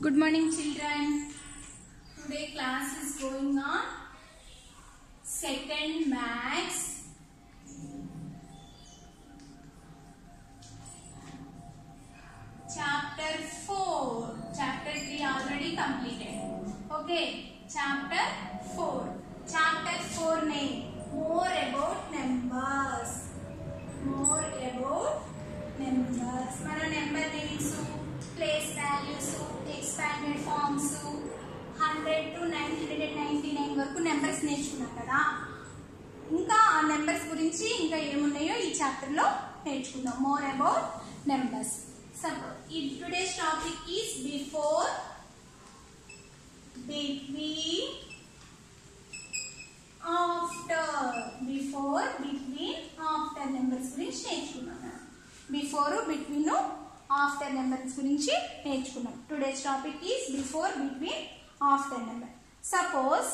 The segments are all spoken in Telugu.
Good morning, children. Today class is going on second max. Chapter 4. Chapter 3 already completed. Okay. Chapter 4. Chapter 4 name. More about numbers. More about numbers. మన number names place values expanded forms hundred to nine hundred and ninety nine వరకు నెంబర్స్ నేర్చుకున్నాం కదా ఇంకా ఆ నెంబర్స్ గురించి ఇంకా ఏమున్నాయో ఈ చాప్టర్ లో నేర్చుకుందాం మోర్ అబౌట్ నెంబర్స్ సపోజ్ ఈ today's topic is before between after before between after numbers గురించి నేర్చుకున్నాం బిఫోర్ బిట్వీన్ ఆఫ్టర్ నెంబర్స్ గురించి నేర్చుకున్నాం today's topic is before between after number suppose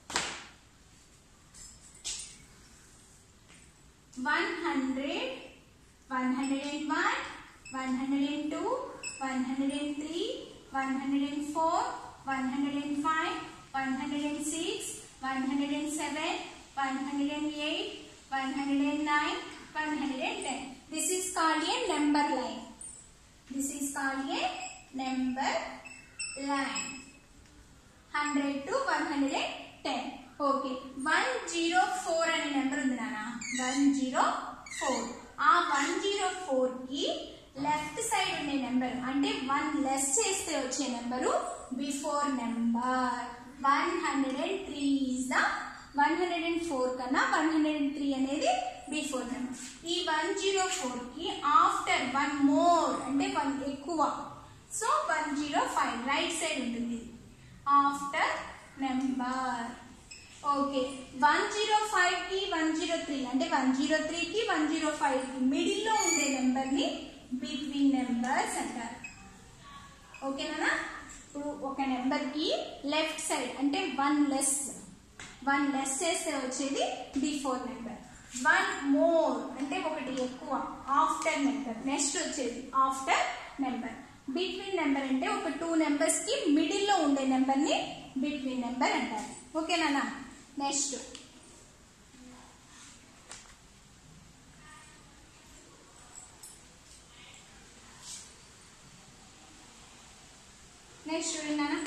one hundred one hundred and one one hundred and two one hundred and three one hundred and four one hundred and five one hundred and six one hundred and seven one hundred and eight one hundred and nine one hundred and ten this is called a number line this is called a number line hundred to one hundred and ten okay one zero four అనే నెంబర్ ఉంది నాన్న వన్ జీరో ఫోర్ ఆ వన్ జీరో ఫోర్ కి లెఫ్ట్ సైడ్ ఉండే నెంబర్ అంటే వన్ లెస్ చేస్తే వచ్చే number before number one hundred and three is the one hundred and four కన్నా వన్ హండ్రెడ్ అండ్ త్రీ అనేది బిఫోర్ నెంబర్ ఈ వన్ జీరో ఫోర్ కి ఆఫ్టర్ వన్ మోర్ అంటే వన్ ఎక్కువ so one zero five right side ఉంటుంది ఇది after number okay one zero five కి వన్ జీరో త్రీ అంటే వన్ జీరో త్రీ కి వన్ జీరో ఫైవ్ కి మిడిల్ లో ఉండే నెంబర్ ని బిట్వీన్ నెంబర్స్ అంటారు ఓకేనా ఇప్పుడు ఒక నెంబర్ కి లెఫ్ట్ సైడ్ అంటే వన్ లెస్ వన్ లెస్ చేస్తే వచ్చేది బిఫోర్ నెంబర్ వన్ మోర్ అంటే ఒకటి ఎక్కువ ఆఫ్టర్ నెంబర్ నెక్స్ట్ వచ్చేది ఆఫ్టర్ నెంబర్ బిట్వీన్ నెంబర్ అంటే ఒక టూ నెంబర్స్ కి మిడిల్ లో ఉండే నెంబర్ ని బిట్వీన్ నెంబర్ అంటారు ఓకేనా నెక్స్ట్ నెక్స్ట్ చూడండి నాన్న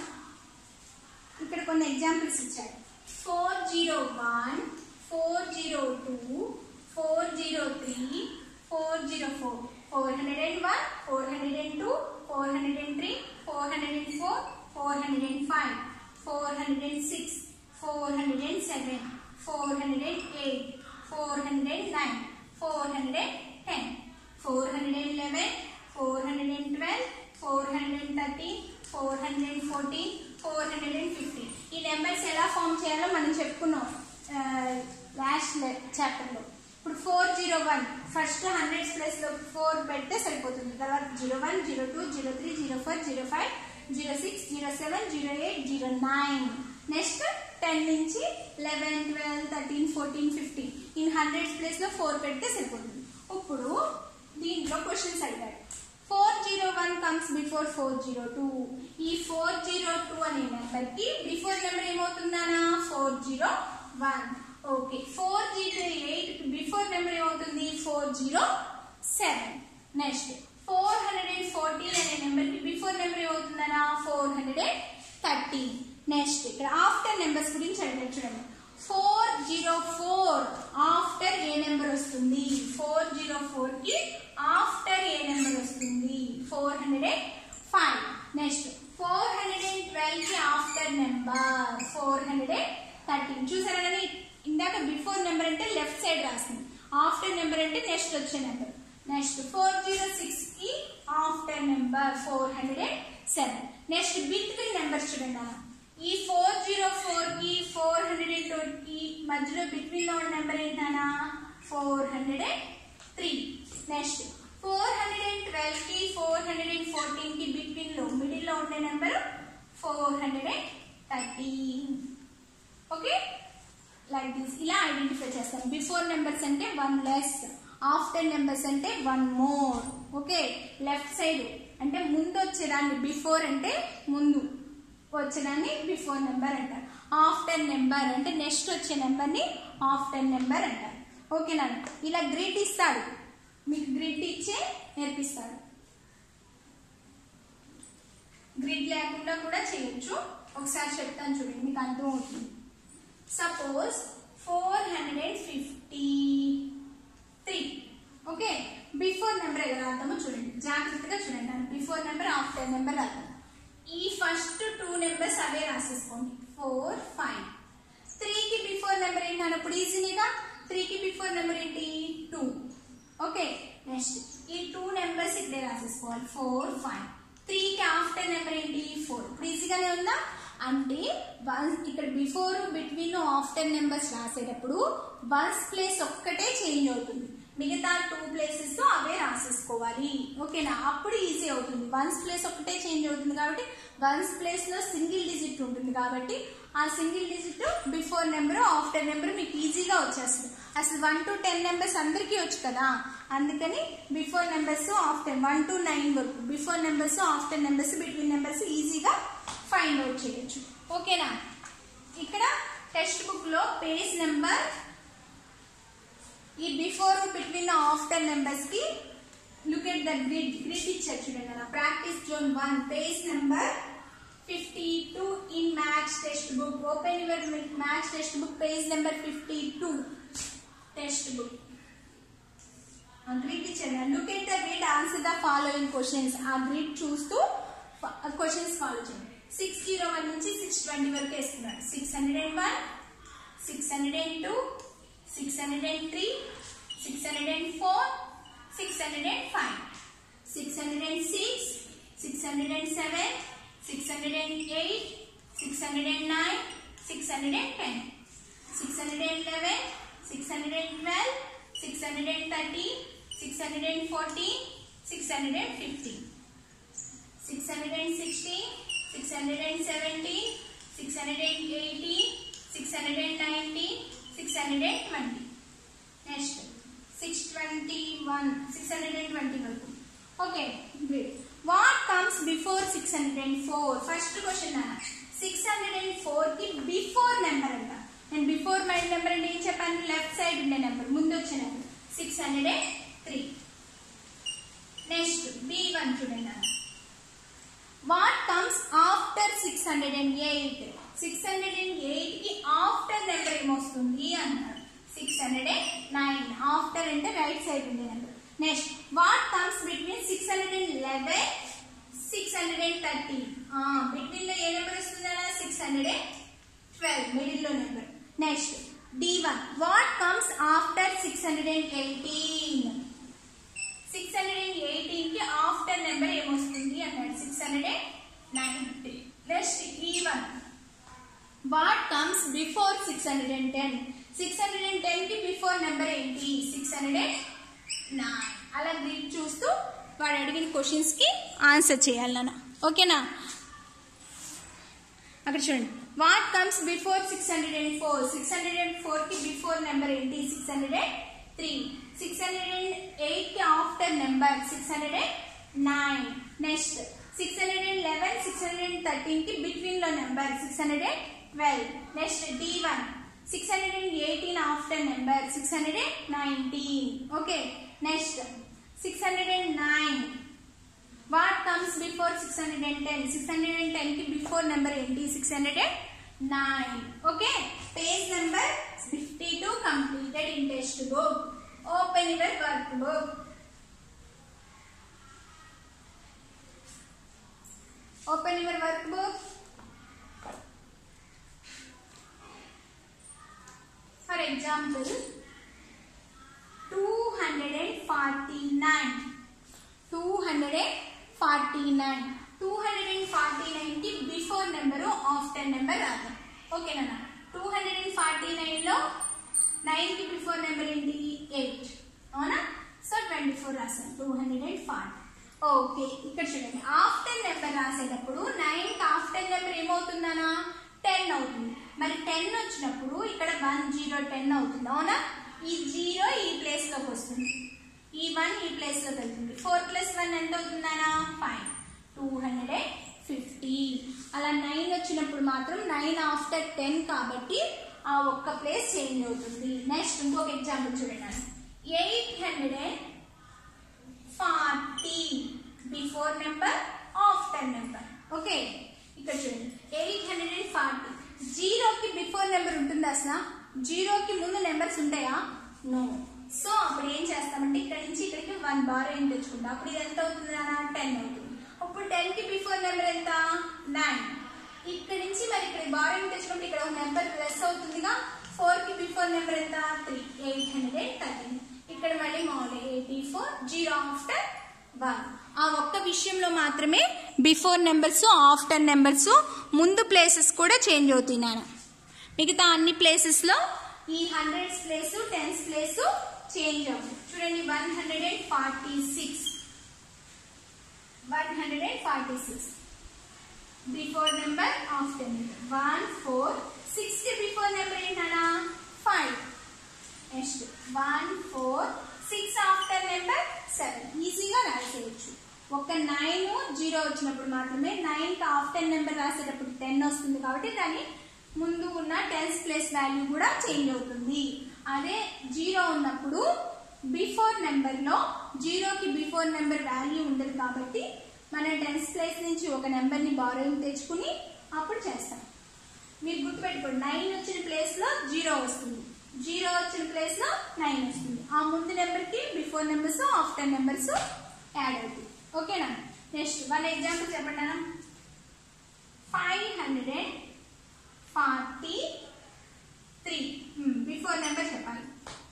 ఇక్కడ కొన్ని ఎగ్జాంపుల్స్ ఇచ్చాడు four zero one four zero two four zero three four zero four four hundred and one four hundred and two four hundred and three four hundred and four four hundred and five four hundred and six four hundred and seven four hundred and eight four hundred and nine four hundred and ten four hundred and eleven four hundred and twelve four hundred and thirteen four hundred and fourteen four hundred and fifteen ఈ నెంబర్స్ ఎలా ఫామ్ చేయాలో మనం చెప్పుకున్నాం లాస్ట్ చాప్టర్లో ఇప్పుడు four zero one first hundreds ప్లేస్లో ఫోర్ పెడితే సరిపోతుంది తర్వాత zero one zero two zero three zero four zero five zero six zero seven zero eight zero nine next ten నుంచి eleven twelve thirteen fourteen fifteen in hundreds ప్లేస్లో ఫోర్ పెడితే సరిపోతుంది ఇప్పుడు దీంట్లో క్వశ్చన్స్ అడిగాడు four zero one comes before four zero two ఈ ఫోర్ జీరో టూ అనే నెంబర్ కి బిఫోర్ నెంబర్ ఏమవుతుందానా four zero one okay four zero eight before number ఏమవుతుంది four zero seven next four hundred and fourteen అనే నెంబర్ కి బిఫోర్ నెంబర్ ఏమవుతుందనా four hundred and thirteen next ఇక్కడ ఆఫ్టర్ నెంబర్స్ గురించి అడిగారు చూడండి ఫోర్ జీరో ఫోర్ ఆఫ్టర్ ఏ నెంబర్ వస్తుంది ఫోర్ జీరో ఫోర్ కి ఆఫ్టర్ ఏ నెంబర్ వస్తుంది four hundred and five next four hundred and twelve కి after number four hundred and thirteen చూసారా కానీ ఇందాక బిఫోర్ నెంబర్ అంటే లెఫ్ట్ సైడ్ రాసింది ఆఫ్టర్ నెంబర్ అంటే నెక్స్ట్ వచ్చే number next four zero six కి after number four hundred and seven next between numbers చూడండి ఈ ఫోర్ జీరో ఫోర్ కి ఫోర్ హండ్రెడ్ అండ్ టూ కి మధ్యలో బిట్వీన్ లో ఉన్న నెంబర్ ఏంటన్నా four hundred and three next four hundred and twelve కి ఫోర్ హండ్రెడ్ అండ్ ఫోర్టీన్ కి బిట్వీన్ లో మిడిల్ లో ఉండే number four hundred and thirteen okay like this ఇలా ఐడెంటిఫై చేస్తాం బిఫోర్ నెంబర్స్ అంటే వన్ లెస్ ఆఫ్టర్ నెంబర్స్ అంటే one more okay left side అంటే ముందు వచ్చేదాన్ని బిఫోర్ అంటే ముందు వచ్చేదాన్ని బిఫోర్ నెంబర్ అంటారు ఆఫ్టర్ నెంబర్ అంటే నెక్స్ట్ వచ్చే నెంబర్ని ఆఫ్టర్ నెంబర్ అంటారు ఓకేనా ఇలా గ్రిడ్ ఇస్తాడు మీకు గ్రిడ్ ఇచ్చే నేర్పిస్తాడు గ్రిడ్ లేకుండా కూడా చేయొచ్చు ఒకసారి చెప్తాను చూడండి మీకు అర్థం అవుతుంది suppose four hundred and fifty three okay before number ఎలా రాద్దామో చూడండి జాగ్రత్తగా చూడండి బిఫోర్ నెంబర్ ఆఫ్టర్ నెంబర్ రాద్దాం ఈ ఫస్ట్ టూ నెంబర్స్ అవే రాసేసుకోండి ఫోర్ ఫైవ్ త్రీకి బిఫోర్ నెంబర్ ఏంటి అన్నప్పుడు ఈజీగా త్రీకి బిఫోర్ నెంబర్ ఏంటి టూ ఓకే నెక్స్ట్ ఈ టూ నెంబర్స్ ఇక్కడే రాసేసుకోవాలి ఫోర్ ఫైవ్ త్రీకి ఆఫ్టర్ నెంబర్ ఏంటి ఫోర్ ఇప్పుడు ఈజీగానే ఉందా అంటే వన్ ఇక్కడ బిఫోర్ బిట్వీన్ ఆఫ్టర్ నెంబర్స్ రాసేటప్పుడు వన్స్ ప్లేస్ ఒక్కటే చేంజ్ అవుతుంది మిగతా టూ ప్లేసెస్ అవే రాసేసుకోవాలి ఓకేనా అప్పుడు ఈజీ అవుతుంది వన్స్ ప్లేస్ ఒకటే చేంజ్ అవుతుంది కాబట్టి వన్స్ ప్లేస్ లో సింగిల్ డిజిట్ ఉంటుంది కాబట్టి ఆ single digit before number after number మీకు ఈజీగా వచ్చేస్తుంది అసలు వన్ టు టెన్ నెంబర్స్ అందరికీ వచ్చు కదా అందుకని before numbers after one to nine వరకు before numbers after numbers between numbers ఈజీగా ఫైండ్ అవుట్ చేయొచ్చు ఓకేనా ఇక్కడ టెక్స్ట్ బుక్ లో పేజ్ నెంబర్ ఈ బిఫోర్ బిట్వీన్ ఆఫ్టర్ నెంబర్స్ కి look at the grid grid ఇచ్చారు చూడండి అలా practice zone one page number fifty two in maths text book open your maths text book page number fifty two text book grid ఇచ్చారు look at the grid answer the following questions ఆ గ్రిడ్ చూస్తూ క్వశ్చన్స్ ఫాలో చేయండి సిక్స్ జీరో వన్ నుంచి సిక్స్ ట్వంటీ వరకు వేస్తున్నారు six hundred and one six hundred and two six hundred and three six hundred and four six hundred and five six hundred and six six hundred and seven six hundred and eight six hundred and nine six hundred and ten six hundred and eleven six hundred and twelve six hundred and thirteen six hundred and fourteen six hundred and fifteen six hundred and sixteen six hundred and seventeen six hundred and eighteen six hundred and nineteen six hundred and twenty next six twenty one six hundred and twenty వరకు okay great what comes before six hundred and four first question అన్న సిక్స్ హండ్రెడ్ అండ్ ఫోర్ కి బిఫోర్ నెంబర్ అంట నేను బిఫోర్ మై నెంబర్ అంటే ఏం చెప్పాను లెఫ్ట్ సైడ్ ఉండే నెంబర్ ముందు వచ్చే number six hundred and three next B one చూడండి అన్న what comes after six hundred and eight six hundred and eight కి ఆఫ్టర్ నెంబర్ ఏమొస్తుంది అన్నారు six hundred and nine after అంటే రైట్ సైడ్ ఉండే number next what comes between six hundred and eleven six hundred and thirty between లో ఏ నెంబర్ వస్తుంది six hundred and twelve middle లో number next D one what comes after six hundred and eighteen six hundred and eighteen కి ఆఫ్టర్ నెంబర్ ఏమొస్తుంది అన్నాడు six hundred and ninety next E one what comes before six hundred and ten six hundred and ten కి బిఫోర్ నెంబర్ ఏంటి సిక్స్ హండ్రెడ్ అండ్ నైన్ అలా గ్రిడ్ చూస్తూ వాడు అడిగిన క్వశ్చన్స్ కి ఆన్సర్ చేయాలి నాన్న ఓకేనా అక్కడ చూడండి what comes before six hundred and four six hundred and four కి బిఫోర్ నెంబర్ ఏంటి six hundred and three six hundred and eight కి after number six hundred and nine next six hundred and eleven six hundred and thirteen కి బిట్వీన్ లో number six hundred and twelve next D one six hundred and eighteen after number six hundred and nineteen okay next six hundred and nine what comes before six hundred and ten six hundred and ten కి బిఫోర్ నెంబర్ ఏంటి six hundred and nine okay page number fifty two completed in text book open your work book open your work book for example two hundred and forty nine two hundred and forty nine two hundred and forty nine కి బిఫోర్ నెంబరు ఆఫ్టర్ నెంబర్ రాద్దాం ఓకేనా two hundred and forty nine లో నైన్ కి బిఫోర్ నెంబర్ ఏంటి ఎయిట్ అవునా సో ట్వంటీ ఫోర్ రాసాను two hundred and forty okay ఇక్కడ చూడండి ఆఫ్టర్ నెంబర్ రాసేటప్పుడు నైన్ కి ఆఫ్టర్ నెంబర్ ఏమవుతుందనా టెన్ అవుతుంది మరి టెన్ వచ్చినప్పుడు ఇక్కడ వన్ జీరో టెన్ అవుతుంది అవునా ఈ జీరో ఈ ప్లేస్ లోకి వస్తుంది ఈ వన్ ఈ ప్లేస్ లో వెళ్తుంది ఫోర్ ప్లస్ వన్ ఎంత అవుతుందనా five two hundred and fifty అలా నైన్ వచ్చినప్పుడు మాత్రం నైన్ ఆఫ్టర్ టెన్ కాబట్టి ఆ ఒక్క ప్లేస్ చేంజ్ అవుతుంది నెక్స్ట్ ఇంకొక ఎగ్జాంపుల్ చూడండి eight hundred and forty before number after number okay ఇక్కడ చూడండి ఎయిట్ హండ్రెడ్ అండ్ ఫార్టీ జీరోకి బిఫోర్ నెంబర్ ఉంటుంది అసలు జీరోకి ముందు నెంబర్స్ ఉంటాయా నో సో అప్పుడు ఏం చేస్తామంటే ఇక్కడ నుంచి ఇక్కడికి వన్ బార్ ఏం తెచ్చుకుంటాం అప్పుడు ఇది ఎంత అవుతుంది అన్న టెన్ అవుతుంది అప్పుడు టెన్ కి బిఫోర్ నెంబర్ ఎంత నైన్ ఇక్కడ నుంచి మరి ఇక్కడ బార్ ఏం తెచ్చుకుంటే ఇక్కడ ఒక నెంబర్ ప్లస్ అవుతుందిగా ఫోర్ కి బిఫోర్ నెంబర్ ఎంత three eight hundred and thirteen ఇక్కడ మళ్ళీ మామూలు eighty four zero after one ఆ ఒక్క విషయంలో మాత్రమే బిఫోర్ నెంబర్స్ ఆఫ్టర్ నెంబర్స్ ముందు ప్లేసెస్ కూడా చేంజ్ అవుతున్నాను మిగతా అన్ని ప్లేసెస్లో ఈ hundreds place tens place change అవుతుంది చూడండి one hundred and forty six one hundred and forty six before number after number one four six కి బిఫోర్ నెంబర్ ఏంటన్నా five next one four six after number seven ఈజీగా రాసేయచ్చు ఒక నైన్ జీరో వచ్చినప్పుడు మాత్రమే నైన్ కి ఆఫ్టర్ నెంబర్ రాసేటప్పుడు టెన్ వస్తుంది కాబట్టి దాని ముందు ఉన్న టెన్స్ ప్లేస్ వాల్యూ కూడా చేంజ్ అవుతుంది అదే జీరో ఉన్నప్పుడు బిఫోర్ నెంబర్లో జీరోకి బిఫోర్ నెంబర్ వాల్యూ ఉండదు కాబట్టి మనం టెన్స్ ప్లేస్ నుంచి ఒక నెంబర్ని బారోయింగ్ తెచ్చుకుని అప్పుడు చేస్తాం మీరు గుర్తుపెట్టుకోండి నైన్ వచ్చిన ప్లేస్ లో జీరో వస్తుంది జీరో వచ్చిన ప్లేస్ లో నైన్ వస్తుంది ఆ ముందు నెంబర్ కి before numbers after numbers add అవుతాయి ఓకేనా నెక్స్ట్ వన్ ఎగ్జాంపుల్ చెప్పండి అన్న five hundred and forty three before number చెప్పాలి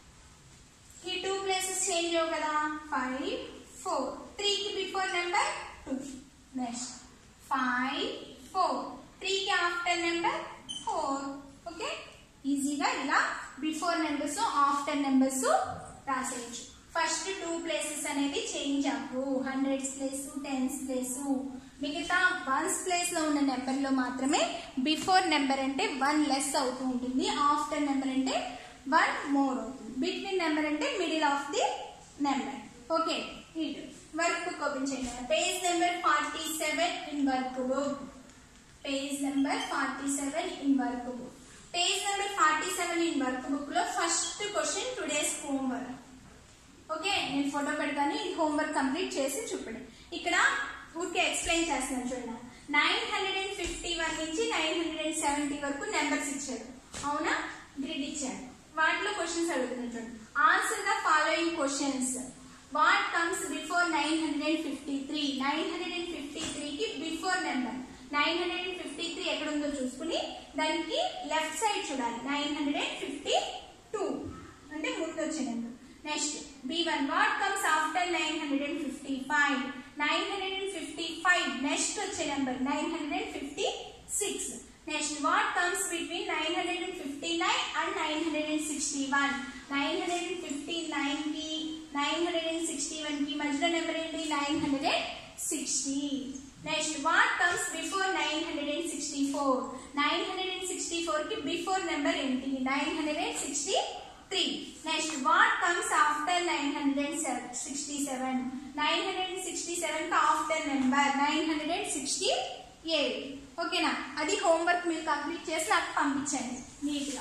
ఈ టూ ప్లేసెస్ చేంజ్ అవ్వు కదా ఫైవ్ ఫోర్ త్రీకి before number two next five four త్రీకి ఆఫ్టర్ నెంబర్ ఫోర్ ఓకే ఈజీగా ఇలా బిఫోర్ నెంబర్స్ ఆఫ్టర్ నెంబర్స్ రాసేయచ్చు ఫస్ట్ టూ ప్లేసెస్ అనేది చేంజ్ అవ్వు హండ్రెడ్స్ ప్లేస్ టెన్స్ ప్లేస్ మిగతా వన్స్ ప్లేస్ లో ఉన్న నెంబర్ లో మాత్రమే బిఫోర్ నెంబర్ అంటే వన్ లెస్ అవుతూ ఉంటుంది ఆఫ్టర్ నెంబర్ అంటే వన్ మోర్ అవుతుంది బిట్వీన్ నెంబర్ అంటే middle of the number okay ఇటు వర్క్ బుక్ ఓపెన్ చేయండి page number forty seven in work book page number forty seven in work book page number forty seven in work book లో first question today's homework okay నేను ఫోటో పెడతాను ఈ హోంవర్క్ కంప్లీట్ చేసి చూపండి ఇక్కడ ఊరికే ఎక్స్ప్లెయిన్ చేస్తున్నాను చూడండి nine hundred and fifty one నుంచి నైన్ హండ్రెడ్ అండ్ సెవెంటీ వరకు నెంబర్స్ ఇచ్చాడు అవునా గ్రిడ్ ఇచ్చాడు వాటిలో క్వశ్చన్స్ అడుగుతున్నాను చూడండి answer the following questions what comes before nine hundred and fifty three nine hundred and fifty three before number nine hundred and fifty three ఎక్కడ ఉందో చూసుకుని దానికి లెఫ్ట్ సైడ్ చూడాలి nine hundred and fifty two అంటే ముందు వచ్చే number next B one what comes after nine hundred and fifty five nine hundred and fifty five next వచ్చే number nine hundred and fifty six next what comes between nine hundred and fifty nine and nine hundred and sixty one nine hundred and fifty nine కి nine hundred and sixty one కి మధ్యలో నెంబర్ ఏంటి nine hundred and sixty next what comes before nine hundred and sixty four nine hundred and sixty four కి బిఫోర్ నెంబర్ ఏంటి nine hundred and sixty three next what comes after nine hundred and sixty seven nine hundred and sixty seven కి after number nine hundred and sixty eight ఓకేనా అది హోంవర్క్ మీరు కంప్లీట్ చేసి నాకు పంపించండి నీట్గా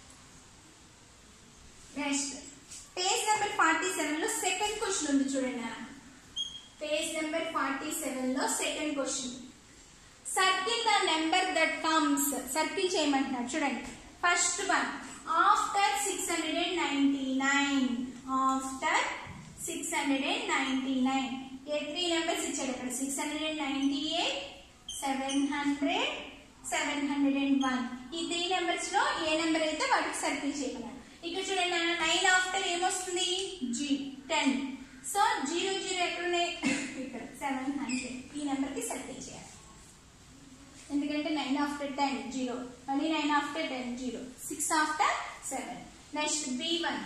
next page number forty seven లో సెకండ్ క్వశ్చన్ ఉంది చూడండి నాన్న. పేజ్ నెంబర్ ఫార్టీ సెవెన్ లో second question circle the number that comes circle చేయమంటున్నాడు చూడండి first one after six hundred and ninety nine after six hundred and ninety nine ఏ త్రీ నెంబర్స్ ఇచ్చాడు ఇక్కడ six hundred and ninety eight seven hundred seven hundred and one ఈ త్రీ నెంబర్స్ లో ఏ నెంబర్ అయితే వాటికి సర్కిల్ చేయమన్నాడు ఇక్కడ చూడండి నైన్ ఆఫ్టర్ ఏమొస్తుంది జీ టెన్ సో జీరో జీరో ఎక్కడున్నాయి ఇక్కడ సెవెన్ హండ్రెడ్ ఈ నెంబర్ కి సర్కిల్ చేయాలి ఎందుకంటే నైన్ ఆఫ్టర్ టెన్ జీరో మళ్ళీ nine after ten zero six after seven next B one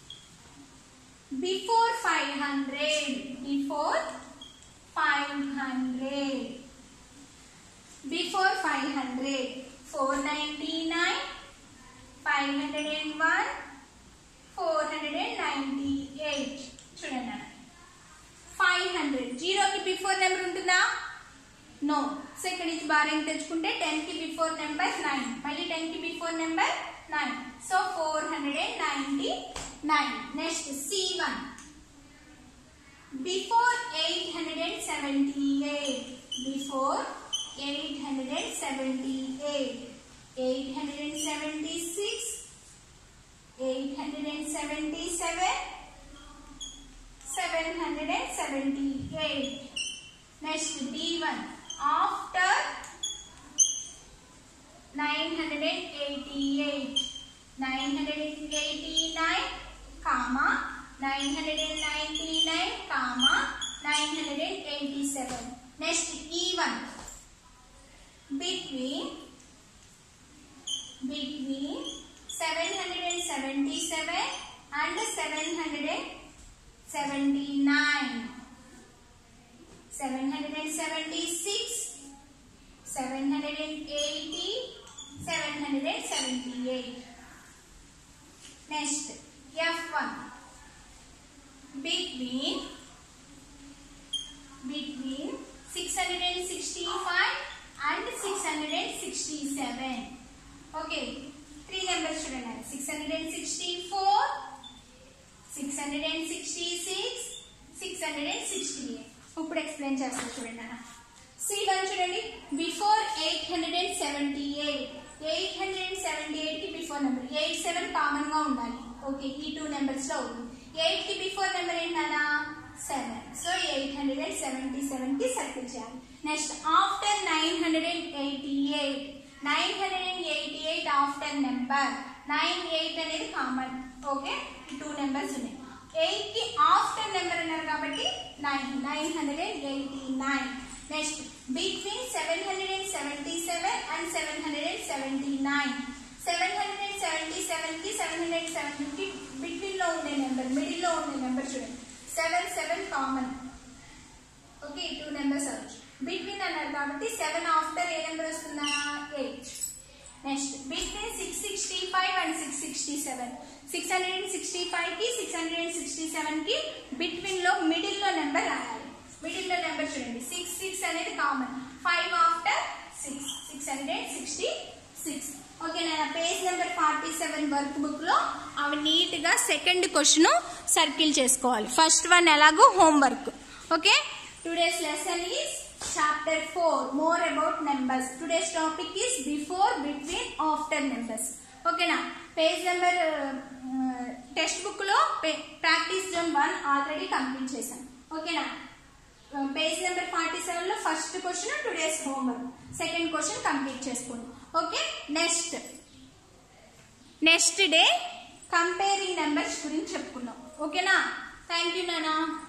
before five hundred before five hundred before five hundred four ninety nine five hundred and one four hundred and ninety eight చూడండి అన్న ఫైవ్ హండ్రెడ్ జీరోకి బిఫోర్ నెంబర్ ఉంటుందా నో సో ఇక్కడ నుంచి బారింగ్ తెచ్చుకుంటే టెన్ కి బిఫోర్ నెంబర్ నైన్ మళ్ళీ టెన్ కి before number nine so four hundred and ninety nine next C one before eight hundred and seventy eight before eight hundred and seventy eight eight hundred and seventy six eight hundred and seventy seven seven hundred and seventy eight next D one after nine hundred and eighty eight nine hundred and eighty nine comma nine hundred and ninety nine comma nine hundred and eighty seven next E one between between 777 and 779 776 780 778 next F1 between between 665 and 667 okay three numbers చూడండి six hundred and sixty four six hundred and sixty six six hundred and sixty eight ఇప్పుడు ఎక్స్ప్లెయిన్ చేస్తాను చూడండి అన్న సి వన్ చూడండి before eight hundred and seventy eight eight hundred and seventy eight కి before number eight seven common గా ఉండాలి ఓకే ఈ టూ నెంబర్స్ లో ఉంది ఎయిట్ కి బిఫోర్ నెంబర్ ఏంటన్నా seven so eight hundred and seventy seven కి సర్కిల్ చేయాలి next after nine hundred and eighty eight nine hundred and eighty eight after number nine eight అనేది కామన్ ఓకే టూ నెంబర్స్ ఉన్నాయి ఎయిట్ కి ఆఫ్టర్ నెంబర్ అన్నారు కాబట్టి nine nine hundred and eighty nine next between seven hundred and seventy seven and seven hundred and seventy nine seven hundred and seventy seven కి seven hundred and seventy between లో ఉండే నెంబర్ మిడిల్ లో ఉండే నెంబర్ చూడండి సెవెన్ సెవెన్ కామన్ ఓకే ఈ టూ నెంబర్స్ అవచ్చు బిట్వీన్ అన్నారు కాబట్టి సెవెన్ ఆఫ్టర్ ఏ నెంబర్ వస్తుందా eight next between six sixty five and six sixty seven six hundred and sixty five కి six hundred and sixty seven కి బిట్వీన్ లో మిడిల్ లో నెంబర్ రాయాలి మిడిల్ లో నెంబర్ చూడండి సిక్స్ సిక్స్ అనేది common five after six six hundred and sixty six okay నేను page number forty seven work book లో అవి నీట్ గా సెకండ్ క్వశ్చన్ సర్కిల్ చేసుకోవాలి ఫస్ట్ వన్ ఎలాగో homework okay today's lesson is chapter four more about numbers today's topic is before between after numbers ఓకేనా పేజ్ నెంబర్ టెక్స్ట్ బుక్ లో practice zone one already complete చేశాం ఓకేనా పేజ్ నెంబర్ ఫార్టీ సెవెన్ లో first question today's homework second question complete చేసుకోండి okay next next day comparing numbers గురించి చెప్పుకున్నాం ఓకేనా థ్యాంక్ యూ నానా